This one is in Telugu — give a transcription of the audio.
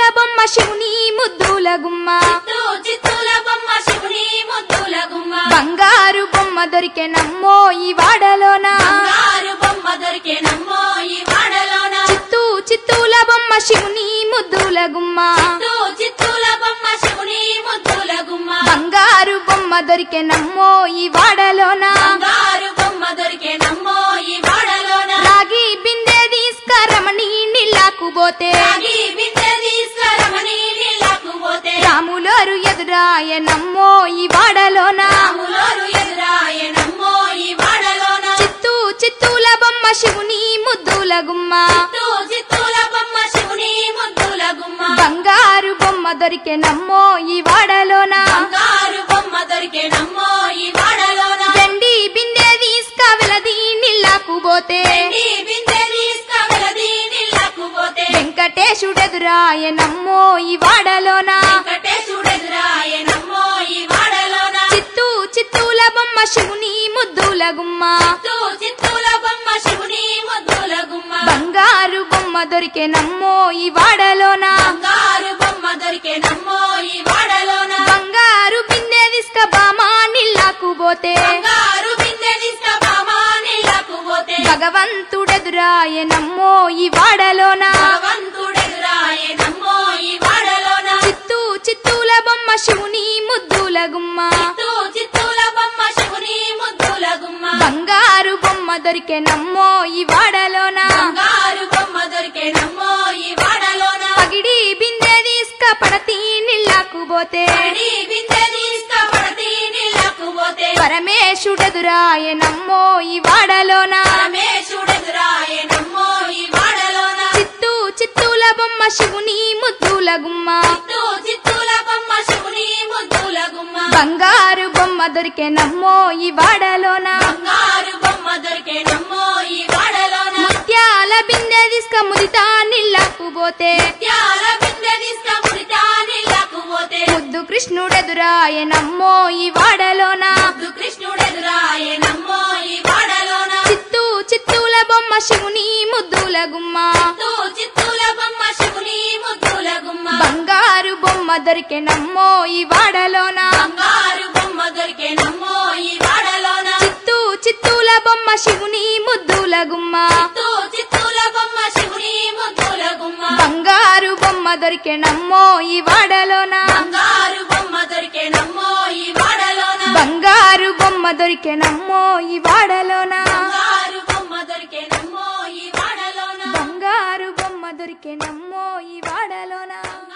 బొమ్మ శివుని ముద్దుల గుమ్మ చిత్తూ చిత్తూల బొమ్మ శివుని ముద్దుల గుమ్మ బంగారు బొమ్మ దొరికెనమ్మో ఈ వాడలోన బంగారు బొమ్మ దొరికే నమ్మో ఈ వాడలోన చిత్తూ చిత్తూల బొమ్మ శివుని ముద్దుల గుమ్మ చిత్తూ చిత్తూల బొమ్మ శివుని ముద్దుల గుమ్మ బంగారు బొమ్మ దొరికెనమ్మో ఈ వాడలోన బంగారు బొమ్మ దొరికే నమ్మో ఈ వాడలోన రాగి బిందె తీసుకరమణి నీళ్ళకు పోతే రాగి బిందె తీసుకురమని నీళ్ళకు పోతే రాములోరు ఎదురాయనమ్మో ఈ వాడలోన రాములోరు ఎదురాయ నమ్మో ఈ వాడలోన చిత్తూ చిత్తూల బొమ్మ శివుని ముద్దుల గుమ్మ చిత్తూ చిత్తూల బొమ్మ శివుని ముద్దుల గుమ్మ బంగారు బొమ్మ దొరికెనమ్మో ఈ వాడలోన బంగారు బొమ్మ దొరికే నమ్మో ఈ వాడలోన వెండి బిందె తీసుకవెలది నీళ్ళకు పోతే వెండి బిందె తీసుకువెలది నీళ్ళకు పోతే వెంకటేశుడెదురాయనమ్మో ఈ వాడలోన వెంకటేశుడెదురాయ నమ్మో ఈ వాడలోన చిత్తూ చిత్తూల బొమ్మ శివుని ముద్దుల గుమ్మ చిత్తూ చిత్తూల బొమ్మ శివుని ముద్దుల గుమ్మ బంగారు బొమ్మ దొరికెనమ్మో ఈ వాడలోన బంగారు బొమ్మ దొరికే నమ్మో ఈ వాడలోన బంగారు బిందె తీసుక బామా నీళ్ళకు పోతే బంగారు బిందె తీసుకురామా నీళ్ళకు పోతే భగవంతుడెదురాయనమ్మో ఈ వాడలోన భగవంతుడెదురాయ నమ్మో ఈ వాడలోన చిత్తూ చిత్తూల బొమ్మ శివుని ముద్దుల గుమ్మ చిత్తూ చిత్తూల బొమ్మ శివుని ముద్దుల గుమ్మ బంగారు బొమ్మ దొరికెనమ్మో ఈ వాడలోన బంగారు బొమ్మ దొరికే నమ్మో ఈ వాడలోన పగిడి బిందె తీసుక పడతి నీళ్ళకు పోతే పడి బిందె తీసుకపడతి నీళ్ళకు పోతే పరమేశుడెదురాయనమ్మో ఈ వాడలోన పరమేశుడెదురాయ నమ్మో ఈ వాడలోన చిత్తూ చిత్తూల బొమ్మ శివుని ముద్దుల గుమ్మ చిత్తూ చిత్తూల బొమ్మ శివుని ముద్దుల గుమ్మ బంగారు బొమ్మ దొరికెనమ్మో ఈ వాడలోన బంగారు బొమ్మ దొరికే నమ్మో ఈ వాడలోన ముత్యాల బిందె తీసుక ముదితా నీళ్ళకు పోతే త్యాల బిందె తీసుకపుడితా నీళ్ళకు పోతే ముద్దు కృష్ణుడెదురాయనమ్మో ఈ వాడలోన ముద్దు కృష్ణుడెదురాయ నమ్మో ఈ వాడలోన చిత్తూ చిత్తూల బొమ్మ శివుని ముద్దుల గుమ్మ చిత్తూ చిత్తూల బొమ్మ శివుని ముద్దుల గుమ్మ బంగారు బొమ్మ దొరికెనమ్మో ఈ వాడలోన బంగారు బొమ్మ దొరికే నమ్మో ఈ వాడలోన చిత్తూ చిత్తూల బొమ్మ శివుని ముద్దుల గుమ్మ చిత్తూ చిత్తూల బొమ్మ శివుని ముద్దుల గుమ్మ బంగారు బొమ్మ దొరికెనమ్మో ఈ వాడలోన బంగారు బొమ్మ దొరికే నమ్మో ఈ వాడలోన బంగారు బొమ్మ దొరికెనమ్మో ఈ వాడలోన బంగారు బొమ్మ దొరికే నమ్మో ఈ వాడలోన బంగారు బొమ్మ దొరికెనమ్మో ఈ వాడలోన